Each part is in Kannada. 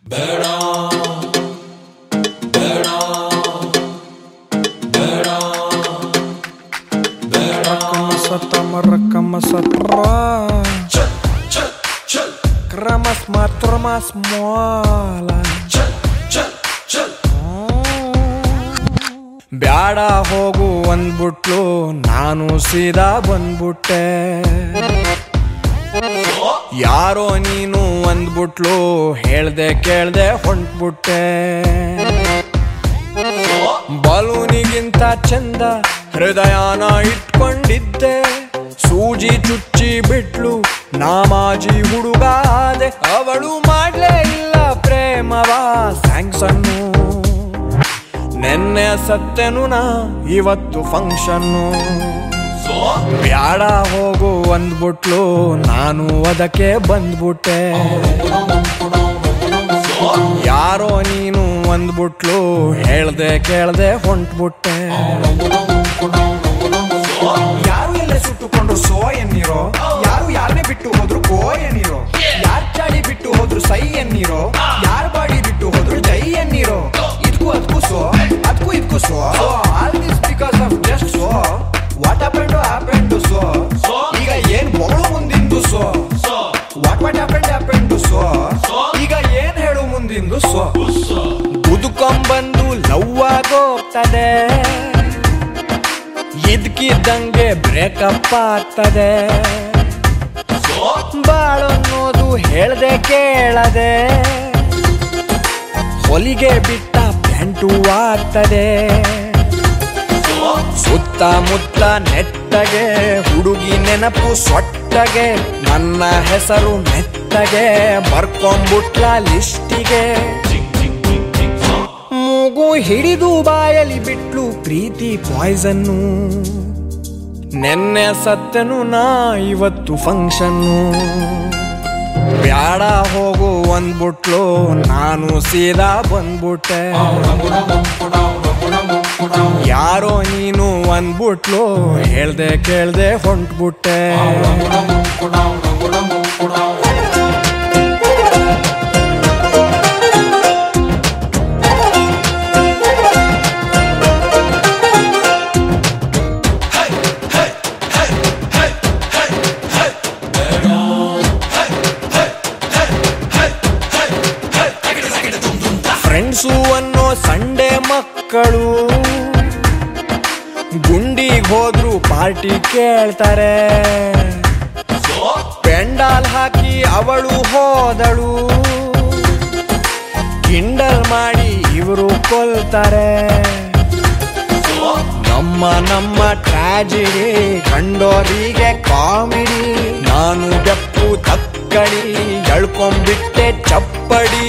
ಬೇಡ ಬೇಡ ಬೇಡ ಬೇಡ Rakamasatamarakamasatra ಚಲ್ ಚಲ್ ಚಲ್ Kramas matramas moala ಚಲ್ ಚಲ್ ಚಲ್ ಬ್ಯಾಡ ಹೋಗು ಅಂದ್ಬಿಟ್ಲು ನಾನು ಸೀದಾ ಬಂದ್ಬಿಟ್ಟೆ ಯಾರೋ ನೀನು ಅಂದ್ಬಿಟ್ಲು ಹೇಳ್ದೆ ಕೇಳ್ದೆ ಹೊಂಟ್ಬಿಟ್ಟೆ ಬಲೂನಿಗಿಂತ ಚಂದ ಹೃದಯನ ಇಟ್ಕೊಂಡಿದ್ದೆ ಸೂಜಿ ಚುಚ್ಚಿ ಬಿಟ್ಲು ನಾಮಾಜಿ ಹುಡುಗ ಆದೆ ಅವಳು ಮಾಡ್ಲೇ ಇಲ್ಲ ಪ್ರೇಮವ ಸ್ಯಾಂಗ್ಸನ್ನು ನೆನ್ನೆ ಸತ್ತೆನು ನಾ ಇವತ್ತು ಫಂಕ್ಷನ್ನು ಬ್ಯಾಡ ಹೋಗು ಅಂದ್ಬಿಟ್ಲು ನಾನು ಅದಕ್ಕೆ ಬಂದ್ಬಿಟ್ಟೆ ಯಾರೋ ನೀನು ಅಂದ್ಬಿಟ್ಲು ಹೇಳ್ದೆ ಕೇಳ್ದೆ ಹೊಂಟ್ಬಿಟ್ಟೆ ಯಾರು ಎಲ್ಲ ಸುಟ್ಟುಕೊಂಡ್ರು ಸೋ ಎನ್ನೀರೋ ಯಾರು ಯಾರನ್ನೇ ಬಿಟ್ಟು ಹೋದ್ರು ಗೋ ಎನ್ನೀರೋ ಯಾರ್ ಚಾಡಿ ಬಿಟ್ಟು ಹೋದ್ರು ಸೈ ಎನ್ನೀರೋ ಯಾರ್ ಬಾಡಿ ಬಿಟ್ಟು ಹೋದ್ರು ಜೈ ಎನ್ನೀರೋ ಇದಕ್ಕೂ ಅದಕ್ಕೂ ಸೋ ಅದಕ್ಕೂ ಇದಕ್ಕೂ so all this because of just so what happen to happen to so ಈಗ ಏನ್ ಹೊಗಳು ಮುಂದಿಂದು so what what happen happen to so ಈಗ ಏನ್ ಹೇಳು ಮುಂದಿಂದು ಸೋ ಬುದುಕೊಂಬಂದು ಲವ್ ಆಗೋಗ್ತದೆ ಇದ್ಕಿದ್ದಂಗೆ ಬ್ರೇಕಪ್ ಆಗ್ತದೆ ಬಾಳನ್ನೋದು ಹೇಳ್ದೆ ಕೇಳದೆ ಹೊಲಿಗೆ ಬಿಟ್ಟ ಪ್ಯಾಂಟು ಆಗ್ತದೆ ಸುತ್ತಮುತ್ತ ನೆಟ್ಟಗೆ ಹುಡುಗಿ ನೆನಪು ಸೊಟ್ಟಗೆ ನನ್ನ ಹೆಸರು ಮೆತ್ತಗೆ ಬರ್ಕೊಂಬುಟ್ಲ ಲಿಸ್ಟಿಗೆ ಮೂಗು ಹಿಡಿದು ಬಾಯಲಿ ಬಿಟ್ಲು ಪ್ರೀತಿ ಪಾಯ್ಸನ್ನು ನೆನ್ನೆ ಸತ್ತೆನು ನಾ ಇವತ್ತು ಫಂಕ್ಷನ್ನು ಬ್ಯಾಡ ಹೋಗು ಅಂದ್ಬಿಟ್ಲು ನಾನು ಸೀದಾ ಬಂದ್ಬಿಟ್ಟೆ ಯಾರೋ ನೀನು ಅಂದ್ಬಿಟ್ಲು ಹೇಳ್ದೆ ಕೇಳ್ದೆ ಹೊಂಟ್ಬಿಟ್ಟೆ ಫ್ರೆಂಡ್ಸು ಅನ್ನೋ ಸಂಡೆ ಮಕ್ಕಳು ಗುಂಡಿಗೆ ಹೋದ್ರು ಪಾರ್ಟಿ ಕೇಳ್ತಾರೆ ಪೆಂಡಾಲ್ ಹಾಕಿ ಅವಳು ಹೋದಳು ಕಿಂಡಲ್ ಮಾಡಿ ಇವರು ಕೊಲ್ತಾರೆ ನಮ್ಮ ನಮ್ಮ ಟ್ರಾಜಿಡಿ ಕಂಡೋರಿಗೆ ಕಾಮಿಡಿ ನಾನು ಬೆಪ್ಪು ತಕ್ಕಡಿ ಎಳ್ಕೊಂಬಿಟ್ಟೆ ಚಪ್ಪಡಿ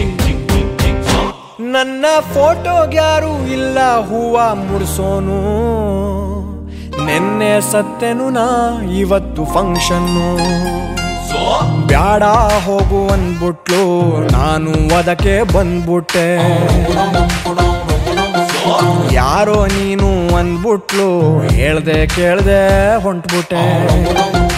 ನನ್ನ ಫೋಟೋಗ್ಯಾರು ಇಲ್ಲ ಹೂವ ಮುಡ್ಸೋನು ನೆನ್ನೆ ಸತ್ತೆನು ನಾ ಇವತ್ತು ಫಂಕ್ಷನ್ನು ಬ್ಯಾಡ ಹೋಗು ಅಂದ್ಬಿಟ್ಲು ನಾನು ಅದಕ್ಕೆ ಬಂದ್ಬಿಟ್ಟೆ ಯಾರೋ ನೀನು ಅಂದ್ಬಿಟ್ಲು ಹೇಳ್ದೆ ಕೇಳ್ದೆ ಹೊಂಟ್ಬಿಟ್ಟೆ